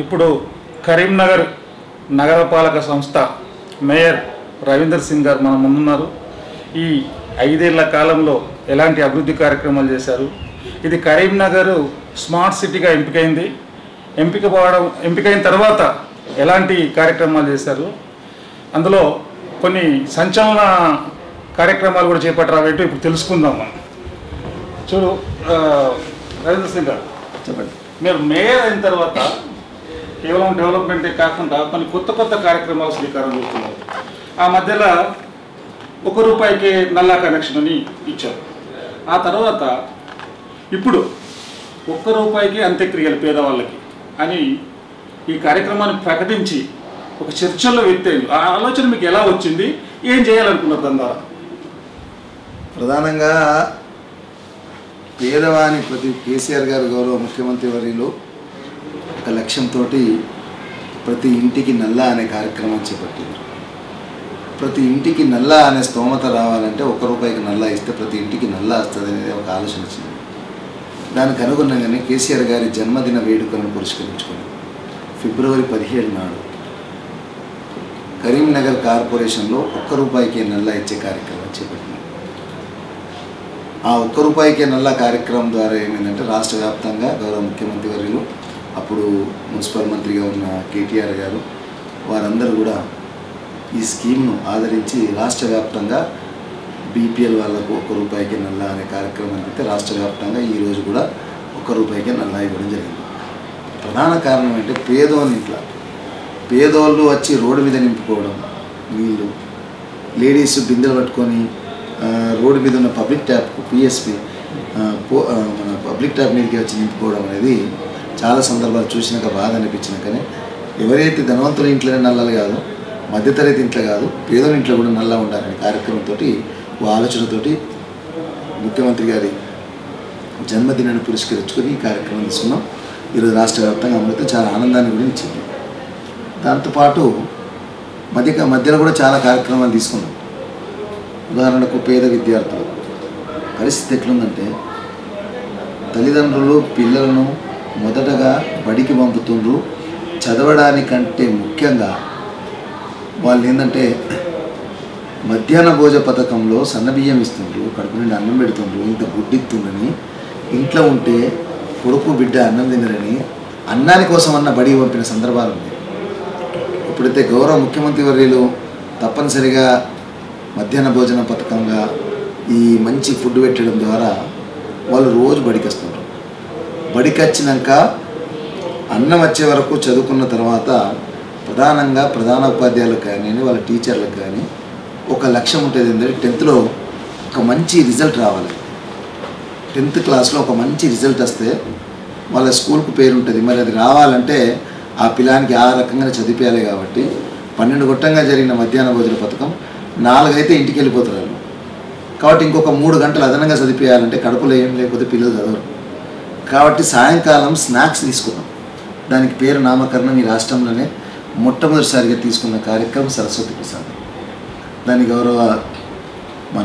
ఇప్పుడు కరీంనగర్ నగరపాలక సంస్థ మేయర్ రవీందర్ సింగ్ గారు మన ముందున్నారు ఈ ఐదేళ్ల కాలంలో ఎలాంటి అభివృద్ధి కార్యక్రమాలు చేశారు ఇది కరీంనగర్ స్మార్ట్ సిటీగా ఎంపికైంది ఎంపిక పోవడం ఎంపికైన తర్వాత ఎలాంటి కార్యక్రమాలు చేశారు అందులో కొన్ని సంచలన కార్యక్రమాలు కూడా చేపట్టారు అవేంటో ఇప్పుడు తెలుసుకుందాం మనం చూడు ఆ, రవీంద్ర సింగ్ గారు చెప్పండి మీరు మేయర్ అయిన తర్వాత కేవలం డెవలప్మెంటే కాకుండా కొన్ని కొత్త కొత్త కార్యక్రమాలు శ్రీకారం చుడుతున్నారు ఆ మధ్యలో ఒక రూపాయికి నల్లా కనెక్షన్ అని ఇచ్చారు ఆ తర్వాత ఇప్పుడు ఒక్క రూపాయికి అంత్యక్రియలు పేదవాళ్ళకి అని ఈ కార్యక్రమాన్ని ప్రకటించి ఒక చర్చల్లో వ్యక్తి ఆ ఆలోచన మీకు ఎలా వచ్చింది ఏం చేయాలనుకున్నారు దాని ద్వారా ప్రధానంగా పేదవాని ప్రతి కేసీఆర్ గారు గౌరవ ముఖ్యమంత్రి వర్యులు ఒక లక్ష్యంతో ప్రతి ఇంటికి నల్ల అనే కార్యక్రమం చేపట్టారు ప్రతి ఇంటికి నల్ల అనే స్తోమత రావాలంటే ఒక రూపాయికి నల్ల ఇస్తే ప్రతి ఇంటికి నల్ల వస్తుంది అనేది ఒక ఆలోచన వచ్చింది దానికి అనుగుణంగానే కేసీఆర్ గారి జన్మదిన వేడుకలను పురస్కరించుకొని ఫిబ్రవరి పదిహేడు నాడు కరీంనగర్ కార్పొరేషన్లో ఒక్క రూపాయికి నల్ల ఇచ్చే కార్యక్రమం చేపట్టినాం ఆ ఒక్క రూపాయికే నల్ల కార్యక్రమం ద్వారా ఏమైందంటే రాష్ట్ర వ్యాప్తంగా గౌరవ ముఖ్యమంత్రి వర్యులు అప్పుడు మున్సిపల్ మంత్రిగా ఉన్న కేటీఆర్ గారు వారందరూ కూడా ఈ స్కీమ్ను ఆదరించి రాష్ట్ర వ్యాప్తంగా బీపీఎల్ వాళ్ళకు ఒక్క రూపాయికి నల్ల అనే కార్యక్రమం అయితే రాష్ట్ర వ్యాప్తంగా ఈరోజు కూడా ఒక్క రూపాయికే నల్ల ఇవ్వడం జరిగింది ప్రధాన కారణం అంటే పేదోని ఇంట్లో పేదోళ్ళు వచ్చి రోడ్డు మీద నింపుకోవడం నీళ్ళు లేడీస్ బిందెలు పట్టుకొని ఆ, రోడ్డు మీద ఉన్న పబ్లిక్ ట్యాప్కు పిఎస్పి పో ఆ, మన పబ్లిక్ ట్యాప్ మీదకి వచ్చి నింపుకోవడం అనేది చాలా సందర్భాలు చూసినాక బాధ అనిపించినాకనే ఎవరైతే ధనవంతుల ఇంట్లోనే నల్లలు కాదు మధ్యతరగతి ఇంట్లో కాదు పేదోని ఇంట్లో కూడా నల్ల ఉండాలనే కార్యక్రమంతో ఓ ఆలోచనతోటి ముఖ్యమంత్రి గారి జన్మదినాన్ని పురస్కరించుకొని ఈ కార్యక్రమం తీసుకున్నాం ఈరోజు రాష్ట్ర వ్యాప్తంగా అమృత చాలా ఆనందాన్ని కూడా ఇచ్చింది దాంతోపాటు మధ్య మధ్యలో కూడా చాలా కార్యక్రమాలు తీసుకున్నాం ఉదాహరణకు పేద విద్యార్థులు పరిస్థితి ఎట్లుందంటే తల్లిదండ్రులు పిల్లలను మొదటగా బడికి పంపుతుండ్రు చదవడానికంటే ముఖ్యంగా వాళ్ళు ఏంటంటే మధ్యాహ్న భోజ పథకంలో సన్నబియ్యం ఇస్తుండ్రు కడుపు నుండి అన్నం పెడుతుండ్రు ఇంత గుడ్డిస్తుందని ఇంట్లో ఉంటే కొడుకు బిడ్డ అన్నం తినరని అన్నాని కోసం అన్న బడికి పంపిన సందర్భాలు ఉన్నాయి ఇప్పుడైతే గౌరవ ముఖ్యమంత్రి వర్యులు తప్పనిసరిగా మధ్యాహ్న భోజన పథకంగా ఈ మంచి ఫుడ్ పెట్టడం ద్వారా వాళ్ళు రోజు బడికి వస్తుంటారు బడికి వచ్చినాక అన్నం వచ్చే వరకు చదువుకున్న తర్వాత ప్రధానంగా ప్రధాన ఉపాధ్యాయులకు కానీ వాళ్ళ టీచర్లకు కానీ ఒక లక్ష్యం ఉంటుంది ఏంటంటే టెన్త్లో ఒక మంచి రిజల్ట్ రావాలి టెన్త్ క్లాస్లో ఒక మంచి రిజల్ట్ వస్తే వాళ్ళ స్కూల్కు పేరు ఉంటుంది మరి అది రావాలంటే ఆ పిల్లానికి ఆ రకంగా చదివించాలి కాబట్టి పన్నెండు గొట్టంగా జరిగిన మధ్యాహ్న భోజన పథకం నాలుగైతే ఇంటికి వెళ్ళిపోతారు వాళ్ళు కాబట్టి ఇంకొక మూడు గంటలు అదనంగా చదివించాలంటే కడుపులో ఏం లేకపోతే పిల్లలు చదవరు కాబట్టి సాయంకాలం స్నాక్స్ తీసుకున్నాం దానికి పేరు నామకరణం ఈ రాష్ట్రంలోనే మొట్టమొదటిసారిగా తీసుకున్న కార్యక్రమం సరస్వతి ప్రసాద్ దాని గౌరవ మన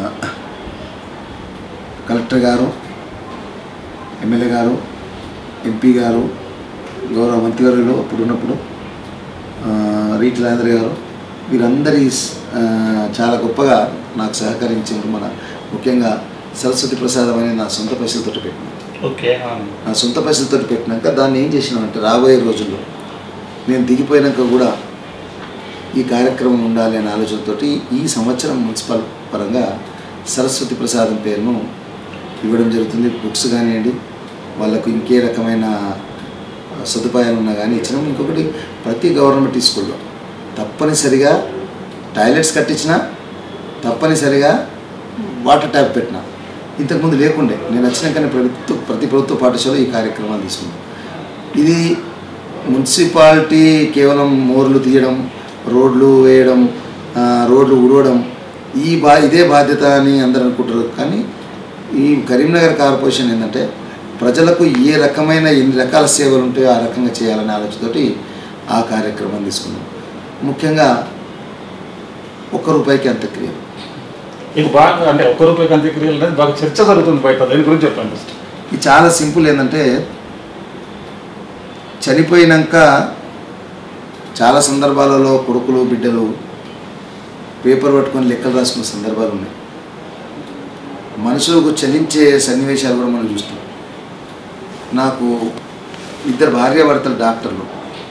కలెక్టర్ గారు ఎమ్మెల్యే గారు ఎంపీ గారు గౌరవ మంత్రివర్యులు అప్పుడు ఉన్నప్పుడు ఆ, రీటి రాజేంద్ర గారు వీరందరి ఆ, చాలా గొప్పగా నాకు సహకరించారు మన ముఖ్యంగా సరస్వతి ప్రసాదం అనేది నా సొంత పైసలతో పెట్టినాను ఓకే నా సొంత పైసలతో పెట్టినాక దాన్ని ఏం చేసినామంటే రాబోయే రోజుల్లో నేను దిగిపోయినాక కూడా ఈ కార్యక్రమం ఉండాలి అనే ఆలోచనతోటి ఈ సంవత్సరం మున్సిపల్ పరంగా సరస్వతి ప్రసాదం పేరును ఇవ్వడం జరుగుతుంది బుక్స్ కానివ్వండి వాళ్ళకు ఇంకే రకమైన సదుపాయాలు ఉన్నా కానీ ఇచ్చినాం ఇంకొకటి ప్రతి గవర్నమెంట్ స్కూల్లో తప్పనిసరిగా టాయిలెట్స్ కట్టించిన తప్పనిసరిగా వాటర్ ట్యాప్ పెట్టిన ఇంతకుముందు లేకుండే నేను వచ్చినాకనే ప్రభుత్వ ప్రతి ప్రభుత్వ పాఠశాల ఈ కార్యక్రమాలు తీసుకున్నాను ఇది మున్సిపాలిటీ కేవలం మోర్లు తీయడం రోడ్లు వేయడం ఆ, రోడ్లు ఉడవడం ఈ బా ఇదే బాధ్యత అని అందరూ అనుకుంటారు కానీ ఈ కరీంనగర్ కార్పొరేషన్ ఏంటంటే ప్రజలకు ఏ రకమైన ఎన్ని రకాల సేవలు ఉంటాయో ఆ రకంగా చేయాలనే ఆలోచనతోటి ఆ కార్యక్రమం తీసుకున్నాం ముఖ్యంగా ఒక్క రూపాయికి అంత్యక్రియలు ఇది బాగా అంటే ఒక్క రూపాయికి అంత్యక్రియలు అనేది బాగా చర్చ జరుగుతుంది బయట దాని గురించి చెప్పండి ఫస్ట్ ఇది చాలా సింపుల్ ఏంటంటే చనిపోయినాక చాలా సందర్భాలలో కొడుకులు బిడ్డలు పేపర్ పట్టుకొని లెక్కలు రాసుకున్న సందర్భాలు ఉన్నాయి మనుషులకు చలించే సన్నివేశాలు కూడా మనం చూస్తాం నాకు ఇద్దరు భార్యాభర్తలు డాక్టర్లు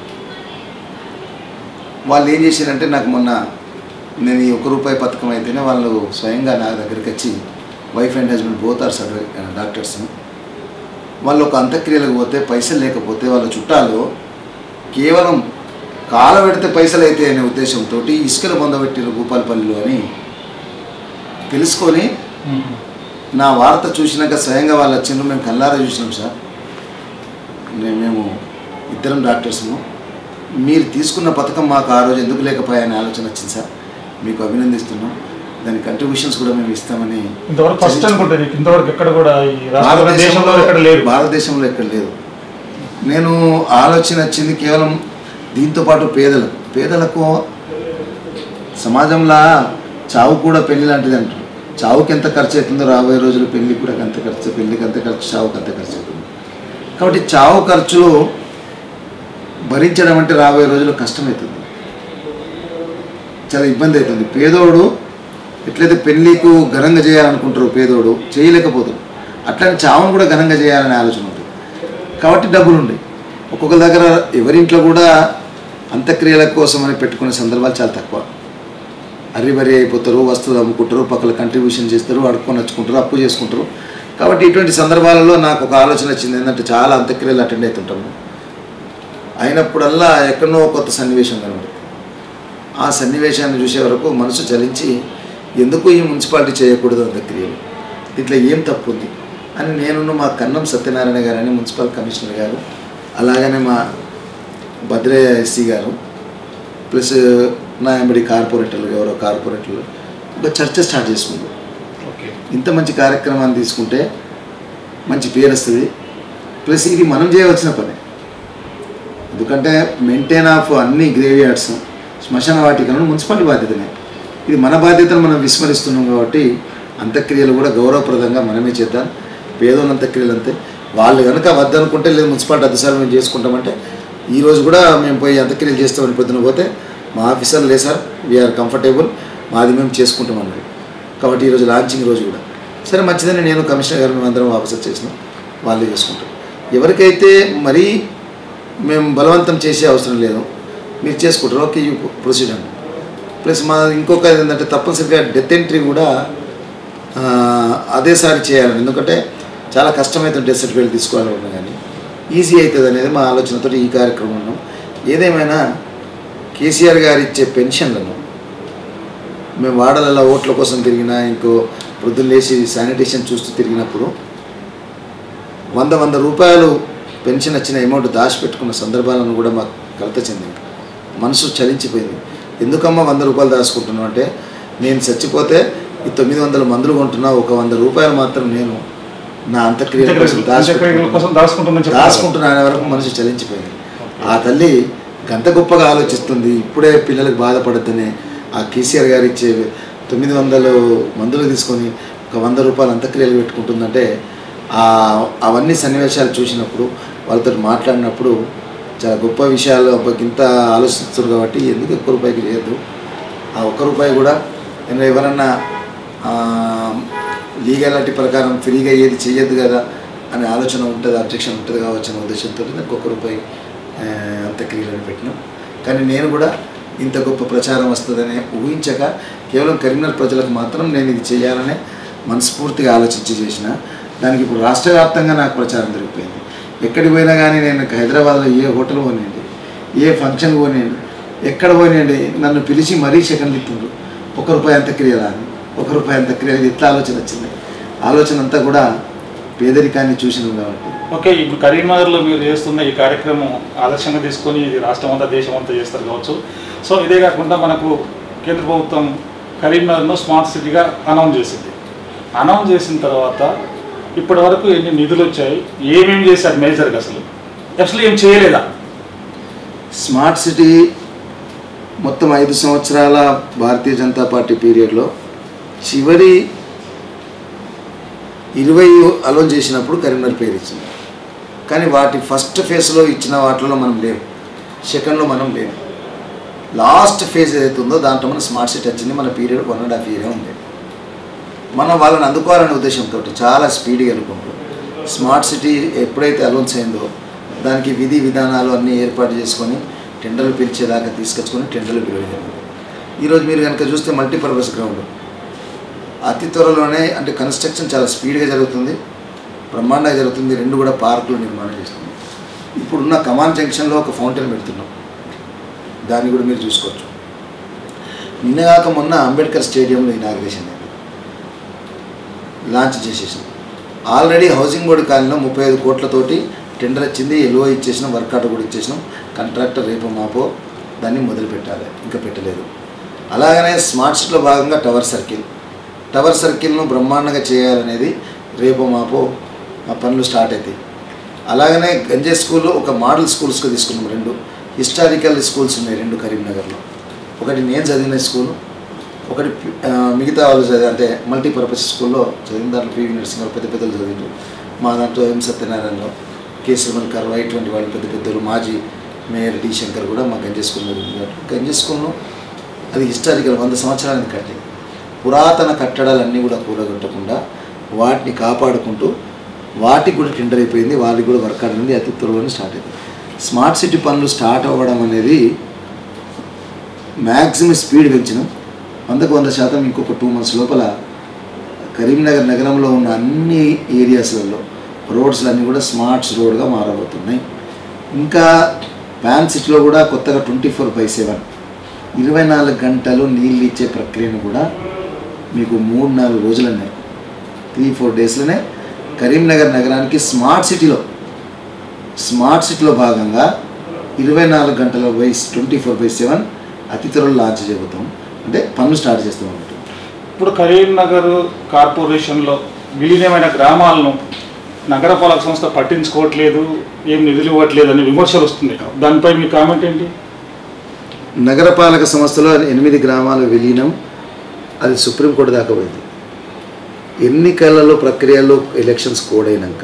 వాళ్ళు ఏం చేశారంటే నాకు మొన్న నేను ఈ ఒక రూపాయి పథకం అయితేనే వాళ్ళు స్వయంగా నా దగ్గరికి వచ్చి వైఫ్ అండ్ హస్బెండ్ పోతారు సార్ డాక్టర్స్ వాళ్ళు ఒక అంత్యక్రియలకు పోతే పైసలు లేకపోతే వాళ్ళ చుట్టాలు కేవలం కాల పెడితే పైసలు అయితే అనే ఉద్దేశంతో ఇసుకలు పొందబెట్టిన భూపాలపల్లిలో అని తెలుసుకొని నా వార్త చూసినాక స్వయంగా వాళ్ళు వచ్చిండ్రు మేము కల్లారా చూసినాం సార్ నే- మేము ఇద్దరం డాక్టర్స్ము మీరు తీసుకున్న పథకం మాకు ఆ రోజు ఎందుకు లేకపోయాయని ఆలోచన వచ్చింది సార్ మీకు అభినందిస్తున్నాం దాని కంట్రిబ్యూషన్స్ కూడా మేము ఇస్తామని ఇంతవరకు ఫస్ట్ అనుకుంటుంది ఇంతవరకు ఎక్కడ కూడా ఈ రాష్ట్ర దేశంలో భారతదేశంలో ఎక్కడ లేదు భారతదేశంలో ఎక్కడ లేదు నేను ఆలోచన వచ్చింది కేవలం దీంతో పాటు పేదలకు పేదలకు సమాజంలో చావు కూడా పెళ్లి లాంటిది అంటారు చావుకి ఎంత ఖర్చు అవుతుందో రాబోయే రోజులు పెళ్లికి కూడా అంత ఖర్చు పెళ్లికి అంత ఖర్చు చావుకి అంత ఖర్చు అవుతుంది కాబట్టి చావు ఖర్చులు భరించడం అంటే రాబోయే రోజుల్లో కష్టమవుతుంది చాలా ఇబ్బంది అవుతుంది పేదోడు ఎట్లయితే పెళ్ళికు ఘనంగా చేయాలనుకుంటారో పేదోడు చేయలేకపోతాడు అట్లనే చావును కూడా ఘనంగా చేయాలనే ఆలోచన ఉంటుంది కాబట్టి డబ్బులు ఉన్నాయి ఒక్కొక్క దగ్గర ఎవరింట్లో కూడా అంత్యక్రియల కోసం అని పెట్టుకునే సందర్భాలు చాలా తక్కువ అర్రిబరి అయిపోతారు వస్తువులు అమ్ముకుంటారు పక్కన కంట్రిబ్యూషన్ చేస్తారు అడుక్కొని వచ్చుకుంటారు అప్పు చేసుకుంటారు కాబట్టి ఇటువంటి సందర్భాలలో నాకు ఒక ఆలోచన వచ్చింది ఏంటంటే చాలా అంత్యక్రియలు అటెండ్ అవుతుంటాము అయినప్పుడల్లా ఎక్కడో కొత్త సన్నివేశం కనబడుతుంది ఆ సన్నివేశాన్ని చూసే వరకు మనసు చలించి ఎందుకు ఈ మున్సిపాలిటీ చేయకూడదు అంత్యక్రియలు ఇట్లా ఏం తప్పు ఉంది అని నేను మా కన్నం సత్యనారాయణ గారు అని మున్సిపల్ కమిషనర్ గారు అలాగనే మా భద్రయ్య ఎస్సీ గారు ప్లస్ నా ఎంబడి కార్పొరేటర్లు ఎవరో కార్పొరేటర్లు ఒక చర్చ స్టార్ట్ చేసుకుంటాం ఓకే ఇంత మంచి కార్యక్రమాన్ని తీసుకుంటే మంచి పేరు వస్తుంది ప్లస్ ఇది మనం చేయవలసిన పని ఎందుకంటే మెయింటైన్ ఆఫ్ అన్ని గ్రేవ్ యార్డ్స్ శ్మశాన వాటికలను మున్సిపాలిటీ బాధ్యతనే ఇది మన బాధ్యతను మనం విస్మరిస్తున్నాం కాబట్టి అంత్యక్రియలు కూడా గౌరవప్రదంగా మనమే చేద్దాం పేదోళ్ళ అంత్యక్రియలు అంతే వాళ్ళు కనుక వద్దనుకుంటే లేదు మున్సిపాలిటీ అధిసారం మేము చేసుకుంటామంటే ఈ రోజు కూడా మేము పోయి అంత్యక్రియలు చేస్తామని పొద్దున పోతే మా ఆఫీసర్లు లేదు సార్ వీఆర్ కంఫర్టబుల్ మాది మేము చేసుకుంటాం అన్నారు కాబట్టి ఈరోజు లాంచింగ్ రోజు కూడా సరే మంచిదని నేను కమిషనర్ గారు మేము అందరం వాపసు వచ్చేసినాం వాళ్ళే చేసుకుంటాం ఎవరికైతే మరీ మేము బలవంతం చేసే అవసరం లేదు మీరు చేసుకుంటారు ఓకే యూ ప్రొసీడ్ అండి ప్లస్ మా ఇంకొక ఏంటంటే తప్పనిసరిగా డెత్ ఎంట్రీ కూడా ఆ, అదేసారి చేయాలని ఎందుకంటే చాలా కష్టమైతే డెత్ సర్టిఫికేట్ తీసుకోవాలన్నా కానీ ఈజీ అవుతుంది అనేది మా ఆలోచనతో ఈ కార్యక్రమం ఉన్నాం ఏదేమైనా కేసీఆర్ గారు ఇచ్చే పెన్షన్లను మేము వాడలలో ఓట్ల కోసం తిరిగినా ఇంకో వృద్ధులు లేచి శానిటేషన్ చూస్తూ తిరిగినప్పుడు వంద వంద రూపాయలు పెన్షన్ వచ్చిన అమౌంట్ దాచిపెట్టుకున్న సందర్భాలను కూడా మాకు కలత చెందింది మనసు చలించిపోయింది ఎందుకమ్మా వంద రూపాయలు దాచుకుంటున్నావు అంటే నేను చచ్చిపోతే ఈ తొమ్మిది వందల మందులు కొంటున్నా ఒక వంద రూపాయలు మాత్రం నేను నా అంత్యక్రియల కోసం అంత్యక్రియల దాచిపెట్టుకుంటున్నాను కోసం దాచుకుంటుందని చెప్పారు దాచుకుంటున్నా అనే వరకు మనసు చలించిపోయింది ఆ తల్లి గంత గొప్పగా ఆలోచిస్తుంది ఇప్పుడే పిల్లలకు బాధపడద్దని ఆ కేసీఆర్ గారు ఇచ్చే తొమ్మిది వందలు మందులు తీసుకొని ఒక వంద రూపాయలు అంత్యక్రియలు పెట్టుకుంటుందంటే ఆ అవన్నీ సన్నివేశాలు చూసినప్పుడు వాళ్ళతో మాట్లాడినప్పుడు చాలా గొప్ప విషయాలు అబ్బా ఇంత ఆలోచిస్తారు కాబట్టి ఎందుకు ఒక్క రూపాయికి చేయొద్దు ఆ ఒక్క రూపాయి కూడా నేను ఎవరన్నా లీగాలిటీ ప్రకారం ఫ్రీగా ఏది చేయొద్దు కదా అనే ఆలోచన ఉంటుంది అబ్జెక్షన్ ఉంటుంది కావచ్చు అనే ఉద్దేశంతో నాకు ఒక్క రూపాయి ఆ, అంత్యక్రియలను పెట్టినాం కానీ నేను కూడా ఇంత గొప్ప ప్రచారం వస్తుందని ఊహించక కేవలం కరీంనగర్ ప్రజలకు మాత్రం నేను ఇది చేయాలనే మనస్ఫూర్తిగా ఆలోచించి చేసిన దానికి ఇప్పుడు రాష్ట్ర వ్యాప్తంగా నాకు ప్రచారం దొరికిపోయింది ఎక్కడికి పోయినా కానీ నేను హైదరాబాద్లో ఏ హోటల్ పోనీయండి ఏ ఫంక్షన్ పోనీయండి ఎక్కడ పోనీయండి నన్ను పిలిచి మరీ సెకండ్లు ఇస్తుండ్రు ఒక రూపాయి అంత్యక్రియలా అని ఒక రూపాయి అంత్యక్రియ ఇది ఇట్లా ఆలోచన వచ్చింది ఆలోచన అంతా కూడా పేదరికాన్ని చూసినాం కాబట్టి ఓకే ఇప్పుడు కరీంనగర్లో మీరు చేస్తున్న ఈ కార్యక్రమం ఆదర్శంగా తీసుకొని ఇది రాష్ట్రం అంతా దేశం అంతా చేస్తారు కావచ్చు సో ఇదే కాకుండా మనకు కేంద్ర ప్రభుత్వం కరీంనగర్ను స్మార్ట్ సిటీగా అనౌన్స్ చేసింది అనౌన్స్ చేసిన తర్వాత ఇప్పటి వరకు ఎన్ని నిధులు వచ్చాయి ఏమేమి చేశారు మేజర్గా అసలు అసలు ఏం చేయలేదా స్మార్ట్ సిటీ మొత్తం ఐదు సంవత్సరాల భారతీయ జనతా పార్టీ పీరియడ్లో చివరి ఇరవై అలోన్ చేసినప్పుడు కరీంనగర్ పేరు ఇచ్చింది కానీ వాటి ఫస్ట్ ఫేజ్లో ఇచ్చిన వాటిలో మనం లేవు సెకండ్లో మనం లేవు లాస్ట్ ఫేజ్ ఏదైతే ఉందో దాంట్లో మన స్మార్ట్ సిటీ వచ్చింది మన పీరియడ్ వన్ అండ్ హాఫ్ ఇయరే ఉంది మనం వాళ్ళని అందుకోవాలనే ఉద్దేశంతో చాలా స్పీడ్గా వెళ్ళుకుంటూ స్మార్ట్ సిటీ ఎప్పుడైతే అలౌన్స్ అయిందో దానికి విధి విధానాలు అన్నీ ఏర్పాటు చేసుకొని టెండర్లు పిలిచేదాకా తీసుకొచ్చుకొని టెండర్లు పిలవడం ఈరోజు మీరు కనుక చూస్తే మల్టీపర్పస్ గ్రౌండ్ అతి త్వరలోనే అంటే కన్స్ట్రక్షన్ చాలా స్పీడ్గా జరుగుతుంది బ్రహ్మాండంగా జరుగుతుంది రెండు కూడా పార్కులు నిర్మాణం చేస్తుంది ఇప్పుడున్న కమాన్ జంక్షన్లో ఒక ఫౌంటైన్ పెడుతున్నాం దాన్ని కూడా మీరు చూసుకోవచ్చు నిన్నగాక మొన్న అంబేద్కర్ స్టేడియంలో ఇనాగ్రేషన్ అయింది లాంచ్ చేసేసాం ఆల్రెడీ హౌసింగ్ బోర్డు కాలనీలో ముప్పై ఐదు కోట్లతోటి టెండర్ వచ్చింది ఎల్ఓ ఇచ్చేసినాం వర్క్ ఆర్డర్ కూడా ఇచ్చేసినాం కాంట్రాక్టర్ రేపు మాపో దాన్ని మొదలు పెట్టాలి ఇంకా పెట్టలేదు అలాగనే స్మార్ట్ సిటీలో భాగంగా టవర్ సర్కిల్ టవర్ సర్కిల్ను బ్రహ్మాండంగా చేయాలనేది రేపు మాపో ఆ పనులు స్టార్ట్ అవుతాయి అలాగనే గంజే స్కూల్ ఒక మోడల్ స్కూల్స్గా తీసుకున్నాం రెండు హిస్టారికల్ స్కూల్స్ ఉన్నాయి రెండు కరీంనగర్లో ఒకటి నేను చదివిన స్కూల్ ఒకటి ఆ, మిగతా వాళ్ళు చదివి అంటే మల్టీపర్పస్ స్కూల్లో చదివిన దాంట్లో పివి నరసింహ పెద్ద పెద్దలు చదివారు మా దాంట్లో ఎం సత్యనారాయణలో కేసీ మల్కర్ ఇటువంటి వాళ్ళు పెద్ద పెద్దలు మాజీ మేయర్ డి శంకర్ కూడా మా గంజే స్కూల్లో చదివారు గంజే స్కూల్లో అది హిస్టారికల్ వంద సంవత్సరానికి కట్టి పురాతన కట్టడాలన్నీ కూడా కూలగొట్టకుండా వాటిని కాపాడుకుంటూ వాటికి కూడా టెండర్ అయిపోయింది వాళ్ళకి కూడా వర్క్ అనేది అతి త్వరలోనే స్టార్ట్ అయింది స్మార్ట్ సిటీ పనులు స్టార్ట్ అవ్వడం అనేది మ్యాక్సిమం స్పీడ్ పెంచినాం వందకు వంద శాతం ఇంకొక టూ మంత్స్ లోపల కరీంనగర్ నగరంలో ఉన్న అన్ని ఏరియాస్లలో రోడ్స్లు అన్నీ కూడా స్మార్ట్స్ రోడ్గా మారబోతున్నాయి ఇంకా ప్యాన్ సిటీలో కూడా కొత్తగా ట్వంటీ ఫోర్ బై సెవెన్ ఇరవై నాలుగు గంటలు నీళ్ళు ఇచ్చే ప్రక్రియను కూడా మీకు మూడు నాలుగు రోజులనే త్రీ ఫోర్ డేస్లోనే కరీంనగర్ నగరానికి స్మార్ట్ సిటీలో స్మార్ట్ సిటీలో భాగంగా ఇరవై నాలుగు గంటల by twenty four by seven అతి త్వరలో లాంచ్ చేయబోతాం అంటే పనులు స్టార్ట్ చేస్తాం అన్నట్టు ఇప్పుడు కరీంనగర్ కార్పొరేషన్లో విలీనమైన గ్రామాలను నగరపాలక సంస్థ పట్టించుకోవట్లేదు ఏం నిధులు ఇవ్వట్లేదు అనే విమర్శలు వస్తున్నాయి దానిపై మీ కామెంట్ ఏంటి నగరపాలక సంస్థలో ఎనిమిది గ్రామాల విలీనం అది సుప్రీంకోర్టు దాకా పోయింది ఎన్నికలలో ప్రక్రియలో ఎలక్షన్స్ కోడ్ అయినాక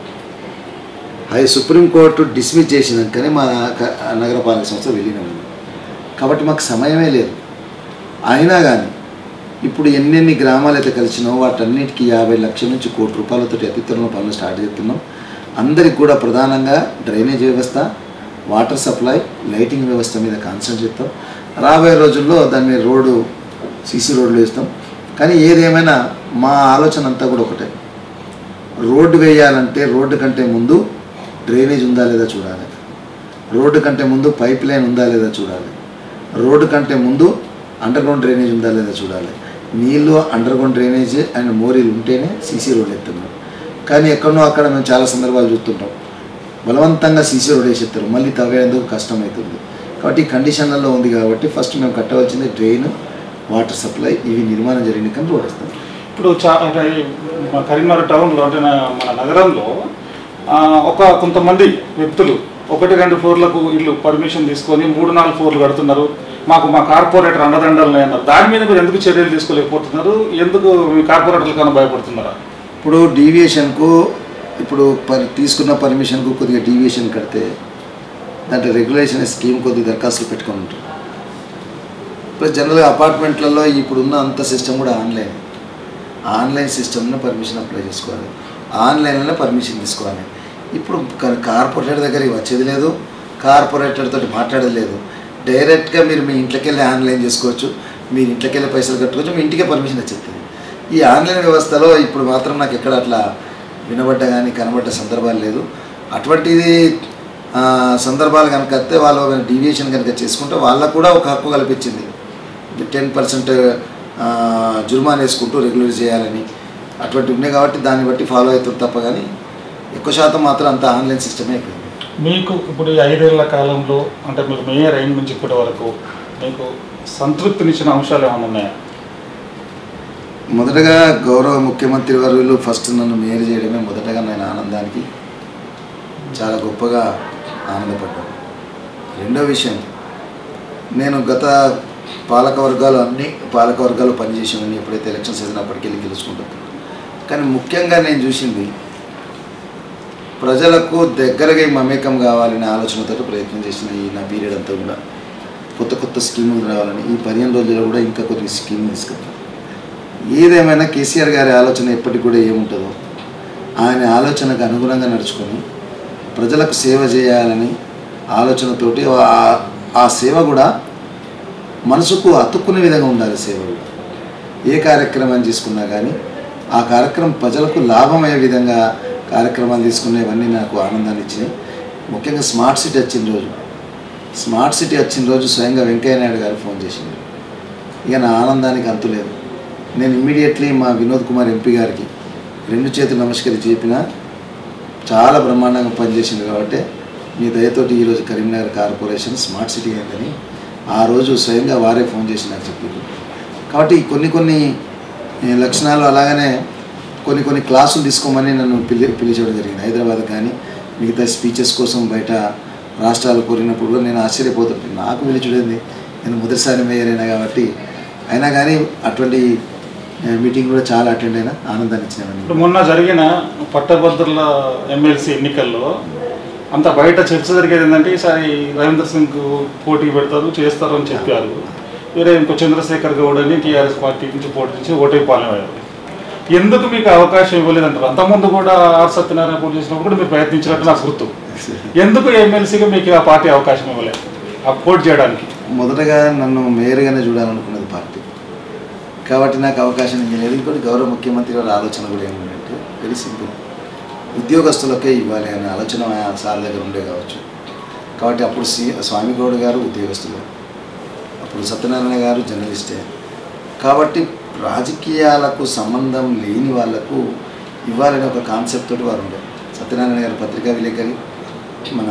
అది సుప్రీంకోర్టు డిస్మిస్ చేసినాకనే మా క- నగరపాలక సంస్థ విలీనం అయింది కాబట్టి మాకు సమయమే లేదు అయినా కానీ ఇప్పుడు ఎన్నెన్ని గ్రామాలు అయితే కలిసినావో వాటన్నిటికీ యాభై లక్షల నుంచి కోటి రూపాయలతో అతి త్వరలో పనులు స్టార్ట్ చేస్తున్నాం అందరికి కూడా ప్రధానంగా డ్రైనేజ్ వ్యవస్థ వాటర్ సప్లై లైటింగ్ వ్యవస్థ మీద కాన్సన్ట్రేట్ చేస్తాం రాబోయే రోజుల్లో దాని మీద రోడ్డు సీసీ రోడ్లు వేస్తాం కానీ ఏదేమైనా మా ఆలోచన అంతా కూడా ఒకటే రోడ్డు వేయాలంటే రోడ్డు కంటే ముందు డ్రైనేజ్ ఉందా లేదా చూడాలి రోడ్డు కంటే ముందు పైప్ లైన్ ఉందా లేదా చూడాలి రోడ్డు కంటే ముందు అండర్ గ్రౌండ్ డ్రైనేజ్ ఉందా లేదా చూడాలి నీళ్ళు అండర్ గ్రౌండ్ డ్రైనేజ్ అండ్ మోరీలు ఉంటేనే సీసీ రోడ్లు ఎత్తున్నాం కానీ ఎక్కడనో అక్కడ మేము చాలా సందర్భాలు చూస్తుంటాం బలవంతంగా సీసీ రోడ్ వేసేస్తారు మళ్ళీ తవ్వేందుకు కష్టమవుతుంది కాబట్టి ఈ కండిషన్లలో ఉంది కాబట్టి ఫస్ట్ మేము కట్టవలసింది డ్రైన్ వాటర్ సప్లై ఇవి నిర్మాణం జరిగిన కానీ రోడ్ వేస్తాం ఇప్పుడు చా అంటే మన కరీంనగర్ టౌన్లో అంటే నా- మన నగరంలో ఆ, ఒక కొంతమంది వ్యక్తులు ఒకటి రెండు ఫ్లోర్లకు ఇల్లు పర్మిషన్ తీసుకొని మూడు నాలుగు ఫ్లోర్లు కడుతున్నారు మాకు మా కార్పొరేటర్ అండదండలు అన్నారు దాని మీద మీరు ఎందుకు చర్యలు తీసుకోలేకపోతున్నారు ఎందుకు మీ కార్పొరేటర్లు కన్నా భయపడుతున్నారా ఇప్పుడు డీవియేషన్కు ఇప్పుడు పర్ తీసుకున్న పర్మిషన్కు కొద్దిగా డీవియేషన్ కడితే దాంట్లో రెగ్యులేషన్ స్కీమ్ కొద్దిగా దరఖాస్తులు పెట్టుకొని ఉంటారు ఇప్పుడు జనరల్గా అపార్ట్మెంట్లలో ఇప్పుడున్న అంత సిస్టమ్ కూడా ఆన్లైన్ ఆన్లైన్ సిస్టమ్లో పర్మిషన్ అప్లై చేసుకోవాలి ఆన్లైన్లోనే పర్మిషన్ తీసుకోవాలి ఇప్పుడు క- కార్పొరేటర్ దగ్గరికి వచ్చేది లేదు కార్పొరేటర్ తోటి మాట్లాడేది లేదు డైరెక్ట్గా మీరు మీ ఇంట్లోకి వెళ్ళి ఆన్లైన్ చేసుకోవచ్చు మీరు ఇంట్లోకి వెళ్ళి పైసలు కట్టుకోవచ్చు మీ ఇంటికే పర్మిషన్ వచ్చేస్తుంది ఈ ఆన్లైన్ వ్యవస్థలో ఇప్పుడు మాత్రం నాకు ఎక్కడ అట్లా వినబడ్డ కానీ కనబడ్డ సందర్భాలు లేదు అటువంటిది ఆ, సందర్భాలు కనుక వస్తే వాళ్ళు డీవియేషన్ కనుక చేసుకుంటే వాళ్ళకు కూడా ఒక హక్కు కల్పించింది టెన్ పర్సెంట్ జుర్మానా వేసుకుంటూ రెగ్యులర్ చేయాలని అటువంటివి ఉన్నాయి కాబట్టి దాన్ని బట్టి ఫాలో అవుతుంది తప్ప కానీ ఎక్కువ శాతం మాత్రం అంతా ఆన్లైన్ సిస్టమే అయిపోయింది మీకు ఇప్పుడు ఈ ఐదేళ్ల కాలంలో అంటే మీరు మేయర్ అయిన నుంచి ఇప్పటి వరకు మీకు సంతృప్తినిచ్చిన అంశాలు ఏమైనా ఉన్నాయా మొదటగా గౌరవ ముఖ్యమంత్రి వర్యులు ఫస్ట్ నన్ను మేయర్ చేయడమే మొదటగా నేను ఆనందానికి చాలా గొప్పగా ఆనందపడ్డాను రెండో విషయం నేను గత పాలక వర్గాలు అన్ని పాలక వర్గాలు పనిచేసేవన్నీ ఎప్పుడైతే ఎలక్షన్స్ అయినప్పటికీ వెళ్ళి గెలుచుకుంటాను కానీ ముఖ్యంగా నేను చూసింది ప్రజలకు దగ్గరగా మమేకం కావాలనే ఆలోచనతో ప్రయత్నం చేసిన ఈ నా పీరియడ్ అంతా కూడా కొత్త కొత్త స్కీములు రావాలని ఈ పదిహేను రోజుల్లో కూడా ఇంకా కొన్ని స్కీములు తీసుకుంటాం ఏదేమైనా కేసీఆర్ గారి ఆలోచన ఎప్పటికి కూడా ఏముంటుందో ఆయన ఆలోచనకు అనుగుణంగా నడుచుకొని ప్రజలకు సేవ చేయాలని ఆలోచనతోటి ఆ- ఆ సేవ కూడా మనసుకు అతుక్కునే విధంగా ఉండాలి సేవ కూడా ఏ కార్యక్రమం తీసుకున్నా కానీ ఆ కార్యక్రమం ప్రజలకు లాభమయ్యే విధంగా కార్యక్రమాలు తీసుకునేవన్నీ నాకు ఆనందాన్ని ఇచ్చినాయి ముఖ్యంగా స్మార్ట్ సిటీ వచ్చిన రోజు స్మార్ట్ సిటీ వచ్చిన రోజు స్వయంగా వెంకయ్య నాయుడు గారు ఫోన్ చేసింది ఇక నా ఆనందానికి అంతు లేదు నేను ఇమ్మీడియట్లీ మా వినోద్ కుమార్ ఎంపీ గారికి రెండు చేతులు నమస్కరించి చెప్పిన చాలా బ్రహ్మాండంగా పనిచేసింది కాబట్టి మీ దయతోటి ఈరోజు కరీంనగర్ కార్పొరేషన్ స్మార్ట్ సిటీ అయిందని ఆ రోజు స్వయంగా వారే ఫోన్ చేసి నాకు చెప్పింది కాబట్టి కొన్ని కొన్ని ఏ, లక్షణాలు అలాగనే కొన్ని కొన్ని క్లాసులు తీసుకోమని నన్ను పిలి పిలిచడం జరిగింది హైదరాబాద్ కానీ మిగతా స్పీచెస్ కోసం బయట రాష్ట్రాలు కోరినప్పుడు కూడా నేను ఆశ్చర్యపోతుంటాను నాకు పిలిచుడేంది నేను మొదటిసారి మేయర్ అయినా కాబట్టి అయినా కానీ అటువంటి ఏ, మీటింగ్ కూడా చాలా అటెండ్ అయినా ఆనందాన్ని ఇచ్చినామని ఇప్పుడు మొన్న జరిగిన పట్టభద్రుల ఎమ్మెల్సీ ఎన్నికల్లో అంత బయట చర్చ జరిగేది ఏంటంటే ఈసారి రవీంద్ర సింగ్ పోటీ పెడతారు చేస్తారు అని చెప్పారు వేరే ఇంకో చంద్రశేఖర్ గౌడ్ అని టీఆర్ఎస్ పార్టీ నుంచి పోటీ నుంచి ఓటైపోలేవారు ఎందుకు మీకు అవకాశం ఇవ్వలేదంటారు అంతకుముందు కూడా ఆర్ సత్యనారాయణ పోటీ చేసినప్పుడు కూడా మీరు ప్రయత్నించినట్టు నాకు గుర్తు ఎందుకు ఎమ్మెల్సీగా మీకు ఆ పార్టీ అవకాశం ఇవ్వలేదు ఆ పోటీ చేయడానికి మొదటగా నన్ను మేయర్గానే చూడాలనుకున్నది పార్టీ కాబట్టి నాకు అవకాశం ఇవ్వలేదు ఇంకోటి గౌరవ ముఖ్యమంత్రి గారి ఆలోచన కూడా ఏమిటంటే వెరీ సింపుల్ ఉద్యోగస్తులకే ఇవ్వాలి అనే ఆలోచన ఆ సార్ దగ్గర ఉండే కావచ్చు కాబట్టి అప్పుడు సి స్వామి గౌడ్ గారు ఉద్యోగస్తులు అప్పుడు సత్యనారాయణ గారు జర్నలిస్టే కాబట్టి రాజకీయాలకు సంబంధం లేని వాళ్లకు ఇవ్వాలనే ఒక కాన్సెప్ట్ తోటి వారు ఉండే సత్యనారాయణ గారు పత్రికా విలేకరి మన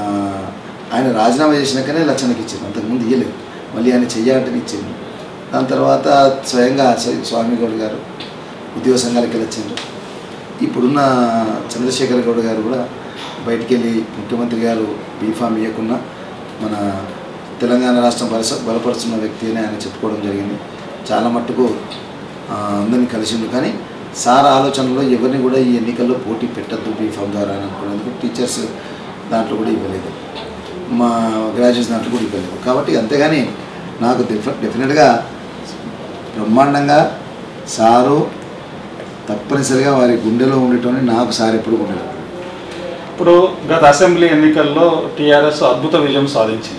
ఆయన రాజీనామా చేసినాకనే లక్షణకి ఇచ్చింది అంతకుముందు ఇయ్యలేదు మళ్ళీ ఆయన చెయ్యాలంటే ఇచ్చింది దాని తర్వాత స్వయంగా స్వ- స్వామి గౌడ్ గారు ఉద్యోగ సంఘాలకి వెళ్ళి వచ్చిండ్రు ఇప్పుడున్న చంద్రశేఖర్ గౌడ్ గారు కూడా బయటికి వెళ్ళి ముఖ్యమంత్రి గారు బీఫామ్ ఇవ్వకుండా మన తెలంగాణ రాష్ట్రం బలస బలపరుస్తున్న వ్యక్తి అని ఆయన చెప్పుకోవడం జరిగింది చాలా మట్టుకు ఆ, అందరినీ కలిసిండు కానీ సార్ ఆలోచనలో ఎవరిని కూడా ఈ ఎన్నికల్లో పోటీ పెట్టద్దు బీఫామ్ ద్వారా అని అనుకున్నందుకు టీచర్స్ దాంట్లో కూడా ఇవ్వలేదు మా గ్రాడ్యుయేట్స్ దాంట్లో కూడా ఇవ్వలేదు కాబట్టి అంతేగాని నాకు డెఫ డెఫినెట్గా బ్రహ్మాండంగా సారు తప్పనిసరిగా వారి గుండెలో ఉండటం నాకు సార్ ఎప్పుడు గుండెలో ఇప్పుడు గత అసెంబ్లీ ఎన్నికల్లో టీఆర్ఎస్ అద్భుత విజయం సాధించింది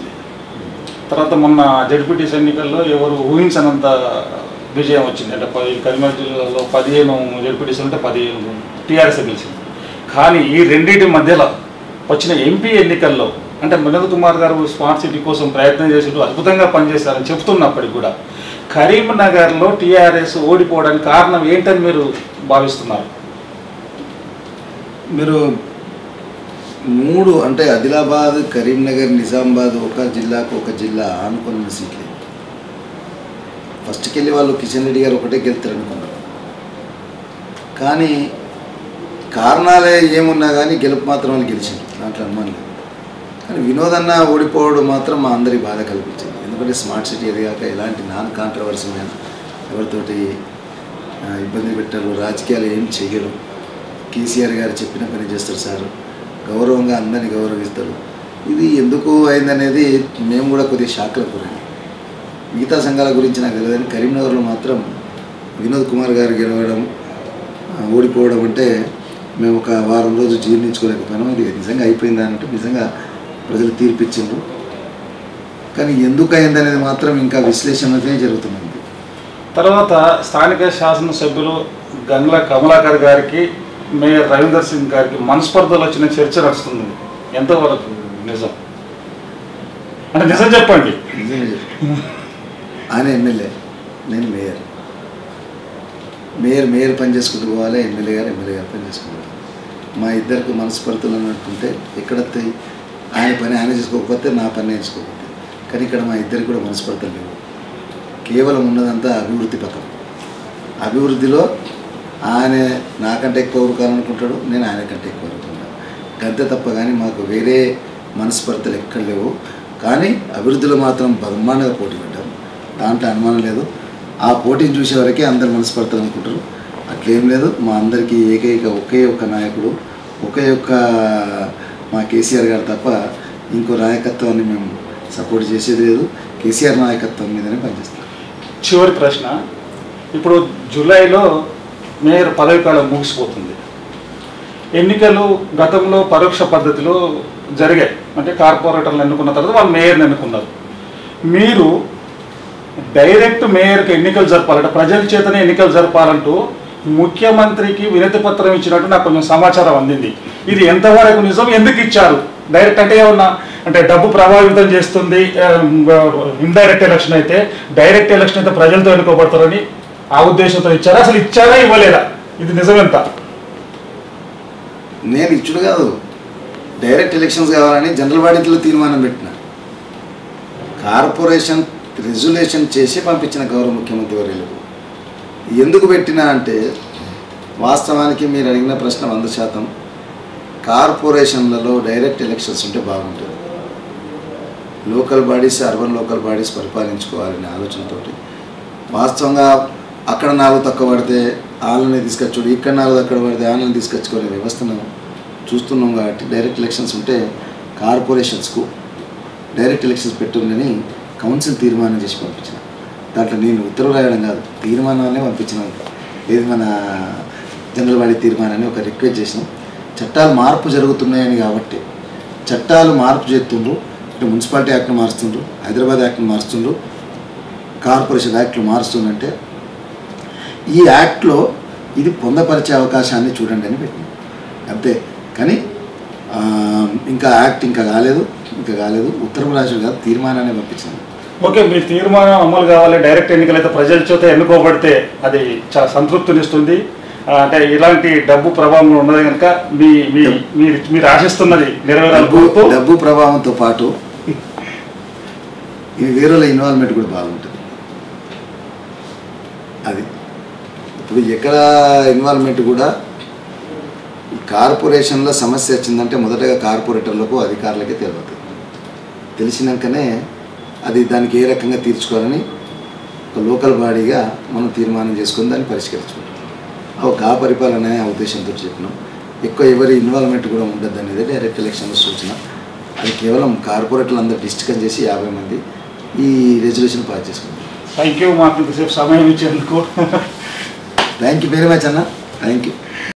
తర్వాత మొన్న జడ్పీటీసీ ఎన్నికల్లో ఎవరు ఊహించనంత విజయం వచ్చింది అంటే పది కరీంనగర్ జిల్లాలో పదిహేను జడ్పీటీసీ ఉంటే పదిహేను టీఆర్ఎస్ గెలిచింది కానీ ఈ రెండింటి మధ్యలో వచ్చిన ఎంపీ ఎన్నికల్లో అంటే వినోద్ కుమార్ గారు స్మార్ట్ సిటీ కోసం ప్రయత్నం చేసి అద్భుతంగా పనిచేశారని చెప్తున్నప్పటికీ కూడా కరీంనగర్లో టీఆర్ఎస్ ఓడిపోవడానికి కారణం ఏంటని మీరు భావిస్తున్నారు మీరు మూడు అంటే ఆదిలాబాద్ కరీంనగర్ నిజామాబాద్ ఒక జిల్లాకు ఒక జిల్లా అనుకున్న సీట్లే ఫస్ట్కి వెళ్ళి వాళ్ళు కిషన్ రెడ్డి గారు ఒకటే గెలుతారు అనుకున్నారు కానీ కారణాలే ఏమున్నా కానీ గెలుపు మాత్రం వాళ్ళు గెలిచారు దాంట్లో అనుమానం లేదు కానీ వినోద్ అన్న ఓడిపోవడం మాత్రం మా అందరి బాధ కల్పించింది ఎందుకంటే స్మార్ట్ సిటీ ఎదిగాక ఎలాంటి నాన్ కాంట్రవర్సీ మీద ఎవరితోటి ఆ, ఇబ్బంది పెట్టారు రాజకీయాలు ఏం చేయరు కేసీఆర్ గారు చెప్పిన పని చేస్తారు సార్ గౌరవంగా అందరిని గౌరవిస్తారు ఇది ఎందుకు అయిందనేది మేము కూడా కొద్దిగా షాక్లో గురైంది మిగతా సంఘాల గురించి నాకు తెలియదు కరీంనగర్లో మాత్రం వినోద్ కుమార్ గారు గెలవడం ఆ, ఓడిపోవడం అంటే మేము ఒక వారం రోజు జీర్ణించుకోలేకపోయినాం ఇది నిజంగా అయిపోయిందా అంటే నిజంగా ప్రజలు తీర్పిచ్చిండ్రు కానీ ఎందుకు అయిందనేది మాత్రం ఇంకా విశ్లేషణనే జరుగుతుంది తర్వాత స్థానిక శాసనసభ్యులు గంగ్ల కమలాకర్ గారికి మేయర్ రవీందర్ సింగ్ గారికి మనస్పర్ధలు వచ్చిన చర్చ నడుస్తుంది ఎంతవరకు నిజం అంటే నిజం చెప్పండి నిజంగా చెప్పు. ఆయన ఎమ్మెల్యే నేను మేయర్ మేయర్ మేయర్ పని చేసుకుంటూ పోవాలి ఎమ్మెల్యే గారు ఎమ్మెల్యే గారు పని చేసుకుంటారు మా ఇద్దరికి మనస్పర్ధలు అన్నట్టుంటే ఎక్కడ తె- ఆయన పని ఆయన చేసుకోకపోతే నా పని నేను చేసుకోకపోతే కానీ ఇక్కడ మా ఇద్దరికి కూడా మనస్పర్ధలు లేవు కేవలం ఉన్నదంతా అభివృద్ధి పథకం అభివృద్ధిలో ఆయన నాకంటే ఎక్కువ ఊరుకోవాలనుకుంటాడు నేను ఆయన కంటే ఎక్కువ ఊరుకుంటాను గంతే తప్ప కానీ మాకు వేరే మనస్పర్ధలు ఎక్కడ లేవు కానీ అభివృద్ధిలో మాత్రం బ్రహ్మాండంగా పోటీ పెట్టాం దాంట్లో అనుమానం లేదు ఆ పోటీని చూసే వరకే అందరు మనస్పర్ధలు అనుకుంటారు అట్లేం లేదు మా అందరికీ ఏకైక ఒకే ఒక నాయకుడు ఒక యొక్క మా కేసీఆర్ గారు తప్ప ఇంకో నాయకత్వాన్ని మేము సపోర్ట్ చేసేది లేదు కేసీఆర్ నాయకత్వం మీదనే పనిచేస్తాం చివరి ప్రశ్న ఇప్పుడు జూలైలో మేయర్ పదవి కాలం ముగిసిపోతుంది ఎన్నికలు గతంలో పరోక్ష పద్ధతిలో జరిగాయి అంటే కార్పొరేటర్లు ఎన్నుకున్న తర్వాత వాళ్ళు మేయర్ని ఎన్నుకున్నారు మీరు డైరెక్ట్ మేయర్కి ఎన్నికలు జరపాలంటే ప్రజల చేతనే ఎన్నికలు జరపాలంటూ ముఖ్యమంత్రికి వినతి పత్రం ఇచ్చినట్టు నాకు కొంచెం సమాచారం అందింది ఇది ఎంతవరకు నిజం ఎందుకు ఇచ్చారు డైరెక్ట్ అంటే ఏమన్నా అంటే డబ్బు ప్రభావితం చేస్తుంది ఇండైరెక్ట్ ఎలక్షన్ అయితే డైరెక్ట్ ఎలక్షన్ అయితే ప్రజలతో ఎన్నుకోబడతారని ఆ ఉద్దేశంతో ఇచ్చారా అసలు ఇచ్చారా ఇవ్వలేదా ఇది నిజమెంత నేను ఇచ్చుడు కాదు డైరెక్ట్ ఎలక్షన్స్ కావాలని జనరల్ బాడీలో తీర్మానం పెట్టిన కార్పొరేషన్ రెజల్యూషన్ చేసి పంపించిన గౌరవ ముఖ్యమంత్రి వర్యులకు ఎందుకు పెట్టినా అంటే వాస్తవానికి మీరు అడిగిన ప్రశ్న వంద శాతం కార్పొరేషన్లలో డైరెక్ట్ ఎలక్షన్స్ ఉంటే బాగుంటుంది local bodies urban local bodies పరిపాలించుకోవాలనే ఆలోచనతోటి వాస్తవంగా అక్కడ నాలుగు తక్కువ పడితే వాళ్ళని తీసుకొచ్చుడు ఇక్కడ నాలుగు అక్కడ పడితే వాళ్ళని తీసుకొచ్చుకునే వ్యవస్థను చూస్తున్నాం కాబట్టి డైరెక్ట్ ఎలక్షన్స్ ఉంటే కార్పొరేషన్స్కు డైరెక్ట్ ఎలక్షన్స్ పెట్టుందని కౌన్సిల్ తీర్మానం చేసి పంపించిన దాంట్లో నేను ఉత్తర్వు రాయడం కాదు తీర్మానాలనే పంపించినాం ఏది మన జనరల్ బాడీ తీర్మానాన్ని ఒక రిక్వెస్ట్ చేసినాం చట్టాలు మార్పు జరుగుతున్నాయని కాబట్టి చట్టాలు మార్పు చేస్తుండ్రు ఇటు మున్సిపాలిటీ యాక్ట్ను మారుస్తుండ్రు హైదరాబాద్ యాక్ట్ను మారుస్తుండ్రు కార్పొరేషన్ యాక్ట్లు మారుస్తుందంటే ఈ యాక్ట్లో ఇది పొందపరిచే అవకాశాన్ని చూడండి అని పెట్టింది అంతే కానీ ఆ, ఇంకా యాక్ట్ ఇంకా కాలేదు ఇంకా కాలేదు ఉత్తర్వు రాజు కాదు తీర్మానాన్ని పంపించింది ఓకే మీ తీర్మానం అమలు కావాలి డైరెక్ట్ ఎన్నికలు అయితే ప్రజల చేత ఎన్నుకోబడితే అది చాలా సంతృప్తినిస్తుంది ఆ, అంటే ఇలాంటి డబ్బు ప్రభావం ఉన్నది కనుక మీ మీ మీరు మీరు ఆశిస్తున్నది నెరవేరాలి డబ్బు కోరుతూ డబ్బు ప్రభావంతో పాటు ఈ వేరేల ఇన్వాల్వ్మెంట్ కూడా బాగుంటుంది అది ఇప్పుడు ఎక్కడ ఇన్వాల్వ్మెంట్ కూడా ఈ కార్పొరేషన్లో సమస్య వచ్చిందంటే మొదటగా కార్పొరేటర్లకు అధికారులకే తెలియదు తెలిసినాకనే అది దానికి ఏ రకంగా తీర్చుకోవాలని ఒక లోకల్ బాడీగా మనం తీర్మానం చేసుకొని దాన్ని పరిష్కరించుకుంటాం ఒక కా పరిపాలన అనే ఉద్దేశంతో చెప్పినాం ఎక్కువ ఎవరి ఇన్వాల్వ్మెంట్ కూడా ఉండద్దు అనేది డైరెక్ట్ ఎలక్షన్ సూచన అది కేవలం కార్పొరేటర్లు అందరూ డిస్టికన్ చేసి యాభై మంది ఈ రెజల్యూషన్ పాస్ చేసుకుంటాం థ్యాంక్ యూ మాకు ఇంతసేపు సమయం ఇచ్చేందుకు థ్యాంక్ యూ వెరీ మచ్ అన్న థ్యాంక్ యూ